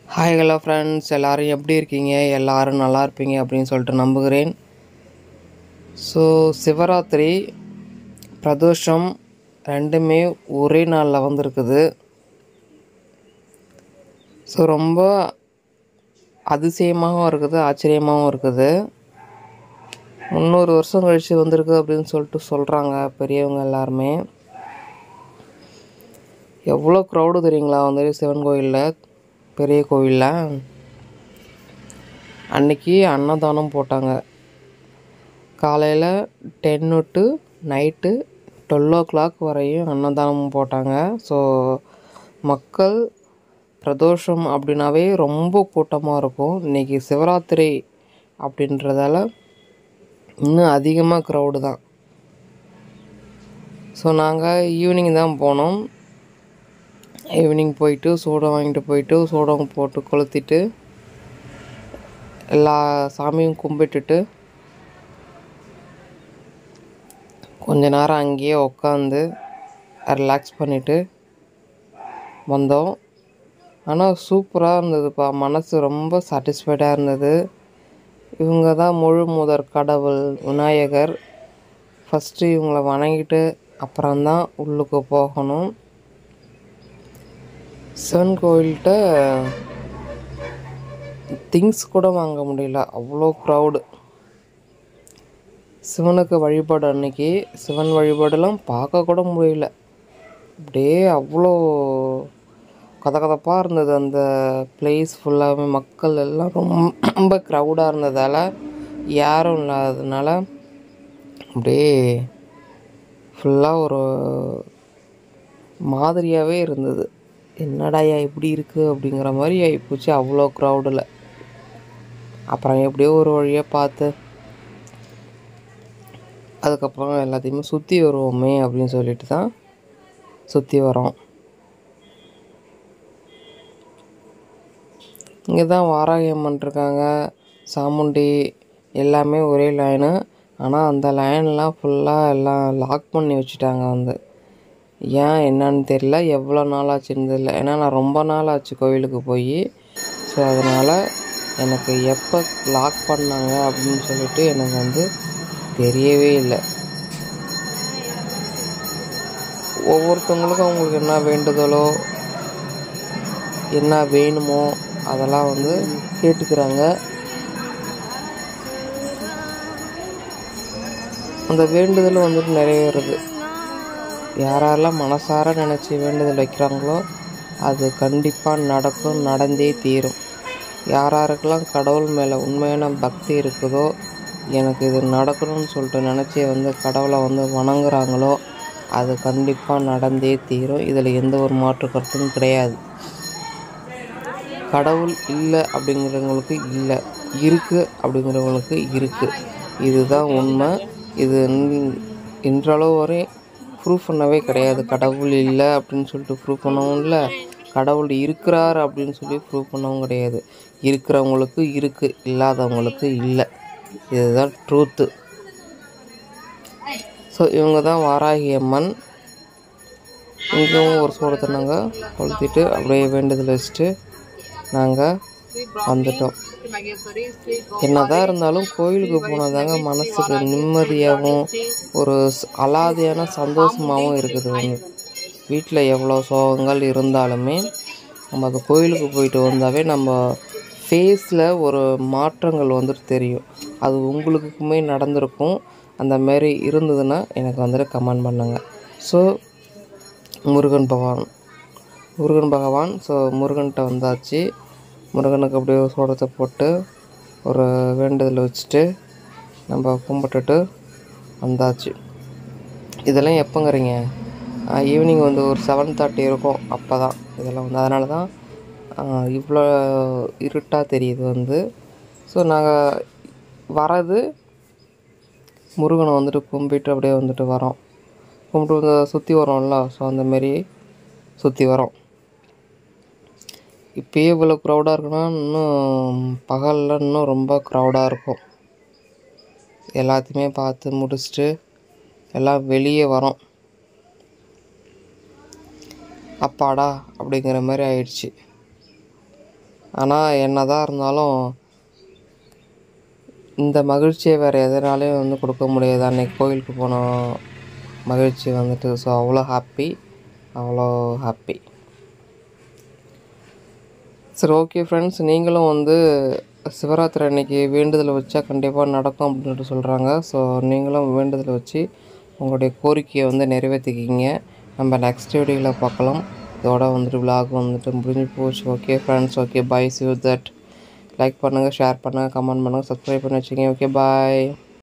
hi hello friends எல்லோரும் எப்படி இருக்கீங்க எல்லோரும் நல்லா இருப்பீங்க அப்படின்னு சொல்லிட்டு நம்புகிறேன் ஸோ சிவராத்திரி பிரதோஷம் ரெண்டுமே ஒரே நாளில் வந்திருக்குது ஸோ ரொம்ப அதிசயமாகவும் இருக்குது ஆச்சரியமாகவும் இருக்குது முந்நூறு வருஷம் கழித்து வந்திருக்கு அப்படின்னு சொல்லிட்டு சொல்கிறாங்க பெரியவங்க எல்லாருமே எவ்வளோ க்ரௌடு தெரியுங்களா வந்து சிவன் கோயிலில் பெரிய கோவிலில் அன்னைக்கு அன்னதானம் போட்டாங்க காலையில் ten to night twelve o'clock வரையும் அன்னதானம் போட்டாங்க ஸோ மக்கள் பிரதோஷம் அப்படின்னாவே ரொம்ப கூட்டமாக இருக்கும் இன்றைக்கி சிவராத்திரி அப்படின்றதால இன்னும் அதிகமாக க்ரௌடு தான் ஸோ நாங்கள் ஈவினிங் தான் போனோம் ஈவினிங் போயிட்டு சூடம் வாங்கிட்டு போயிட்டு சூடம் போட்டு கொளுத்திட்டு எல்லா சாமியும் கும்பிட்டுட்டு கொஞ்ச நேரம் அங்கேயே உட்காந்து ரிலாக்ஸ் பண்ணிவிட்டு வந்தோம் ஆனால் சூப்பராக இருந்ததுப்பா மனசு ரொம்ப சாட்டிஸ்ஃபைடாக இருந்தது இவங்க தான் முழு முதற் கடவுள் விநாயகர் ஃபஸ்ட்டு இவங்கள வணங்கிட்டு அப்புறம்தான் உள்ளுக்கு போகணும் சிவன் கோயில்கிட்ட திங்ஸ் கூட வாங்க முடியல அவ்வளோ க்ரௌடு சிவனுக்கு வழிபாடு அன்னைக்கு சிவன் வழிபாடெல்லாம் பார்க்க கூட முடியல அப்படியே அவ்வளோ கதகதப்பாக இருந்தது அந்த பிளேஸ் ஃபுல்லாகவே மக்கள் எல்லாம் ரொம்ப க்ரௌடாக இருந்ததால் யாரும் இல்லாததுனால அப்படியே ஃபுல்லாக ஒரு மாதிரியாகவே இருந்தது என்னடாயா இப்படி இருக்குது அப்படிங்கிற மாதிரி ஆகிப்போச்சு அவ்வளோ க்ரௌடில் அப்புறம் எப்படியோ ஒரு வழியாக பார்த்து அதுக்கப்புறம் எல்லாத்தையுமே சுற்றி வருவோமே அப்படின்னு சொல்லிட்டு தான் சுற்றி வரோம் இங்கே தான் வாராகி அம்மன் இருக்காங்க சாமுண்டி எல்லாமே ஒரே லைனு ஆனால் அந்த லைன்லாம் ஃபுல்லாக எல்லாம் லாக் பண்ணி வச்சுட்டாங்க வந்து ஏன் என்னன்னு தெரியல எவ்வளோ நாள் ஆச்சுன்னு தெரியல ஏன்னா நான் ரொம்ப நாள் ஆச்சு கோவிலுக்கு போய் ஸோ அதனால் எனக்கு எப்போ லாக் பண்ணாங்க அப்படின்னு சொல்லிட்டு எனக்கு வந்து தெரியவே இல்லை ஒவ்வொருத்தவங்களுக்கும் அவங்களுக்கு என்ன வேண்டுதலோ என்ன வேணுமோ அதெல்லாம் வந்து கேட்டுக்கிறாங்க அந்த வேண்டுதல் வந்துட்டு நிறைவேறுது யாரெல்லாம் மனசார நினச்சி வேண்டுதல் வைக்கிறாங்களோ அது கண்டிப்பாக நடக்கும் நடந்தே தீரும் யார் யாருக்கெல்லாம் கடவுள் மேலே உண்மையான பக்தி இருக்குதோ எனக்கு இது நடக்கணும்னு சொல்லிட்டு நினச்சி வந்து கடவுளை வந்து வணங்குறாங்களோ அது கண்டிப்பாக நடந்தே தீரும் இதில் எந்த ஒரு மாற்று கருத்தும் கிடையாது கடவுள் இல்லை அப்படிங்கிறவங்களுக்கு இல்லை இருக்குது அப்படிங்கிறவங்களுக்கு இருக்குது இதுதான் உண்மை இது இன்றளவு வரை ப்ரூவ் பண்ணவே கிடையாது கடவுள் இல்லை அப்படின்னு சொல்லிட்டு ப்ரூவ் பண்ணவும் இல்லை கடவுள் இருக்கிறார் அப்படின்னு சொல்லி ப்ரூவ் பண்ணவும் கிடையாது இருக்கிறவங்களுக்கு இருக்குது இல்லாதவங்களுக்கு இல்லை இதுதான் ட்ரூத்து ஸோ இவங்க தான் வாராகி அம்மன் இங்கேயும் ஒரு சூடத்தை நாங்கள் கொளுத்திட்டு அப்படியே வேண்டுதல் வச்சுட்டு நாங்கள் வந்துட்டோம் என்னதான் இருந்தாலும் கோயிலுக்கு போனதாங்க மனசுக்கு நிம்மதியாகவும் ஒரு அலாதியான சந்தோஷமாகவும் இருக்குது ஒன்று வீட்டில் எவ்வளோ சோகங்கள் இருந்தாலுமே நம்ம அந்த கோயிலுக்கு போயிட்டு வந்தாவே நம்ம ஃபேஸில் ஒரு மாற்றங்கள் வந்துட்டு தெரியும் அது உங்களுக்குமே நடந்திருக்கும் அந்த மாதிரி இருந்ததுன்னா எனக்கு வந்துட்டு கமெண்ட் பண்ணுங்கள் ஸோ முருகன் பகவான் முருகன் பகவான் ஸோ முருகன்கிட்ட வந்தாச்சு முருகனுக்கு அப்படியே சோடத்தை போட்டு ஒரு வேண்டுதல் வச்சுட்டு நம்ம கும்பிட்டுட்டு வந்தாச்சு இதெல்லாம் எப்போங்கிறீங்க ஈவினிங் வந்து ஒரு செவன் தேர்ட்டி இருக்கும் அப்போ தான் இதெல்லாம் வந்து அதனால தான் இவ்வளோ இருட்டாக தெரியுது வந்து ஸோ நாங்கள் வரது முருகனை வந்துட்டு கும்பிட்டு அப்படியே வந்துட்டு வரோம் கும்பிட்டு வந்து சுற்றி வரோம்ல ஸோ அந்தமாரி சுற்றி வரோம் இப்போயே இவ்வளோ க்ரௌடாக இருக்குன்னா இன்னும் பகலில் இன்னும் ரொம்ப க்ரௌடாக இருக்கும் எல்லாத்தையுமே பார்த்து முடிச்சுட்டு எல்லாம் வெளியே வரோம் அப்பாடா அப்படிங்கிற மாதிரி ஆயிடுச்சு ஆனால் என்னதான் இருந்தாலும் இந்த மகிழ்ச்சியை வேறு எதனாலையும் வந்து கொடுக்க முடியாது அன்னைக்கு கோயிலுக்கு போன மகிழ்ச்சி வந்துட்டு ஸோ அவ்வளோ ஹாப்பி அவ்வளோ ஹாப்பி சரி ஓகே ஃப்ரெண்ட்ஸ் நீங்களும் வந்து சிவராத்திரி அன்னைக்கு வேண்டுதல் வச்சா கண்டிப்பாக நடக்கும் அப்படின்ட்டு சொல்கிறாங்க ஸோ நீங்களும் வேண்டுதல் வச்சு உங்களுடைய கோரிக்கையை வந்து நிறைவேற்றிக்கிங்க நம்ம நெக்ஸ்ட் வீடியோவில் பார்க்கலாம் இதோட வந்துட்டு விலாக் வந்துட்டு முடிஞ்சு போச்சு ஓகே ஃப்ரெண்ட்ஸ் ஓகே பை சி தட் லைக் பண்ணுங்கள் ஷேர் பண்ணுங்கள் கமெண்ட் பண்ணுங்கள் சப்ஸ்கிரைப் பண்ணி வச்சுக்கோங்க ஓகே பாய்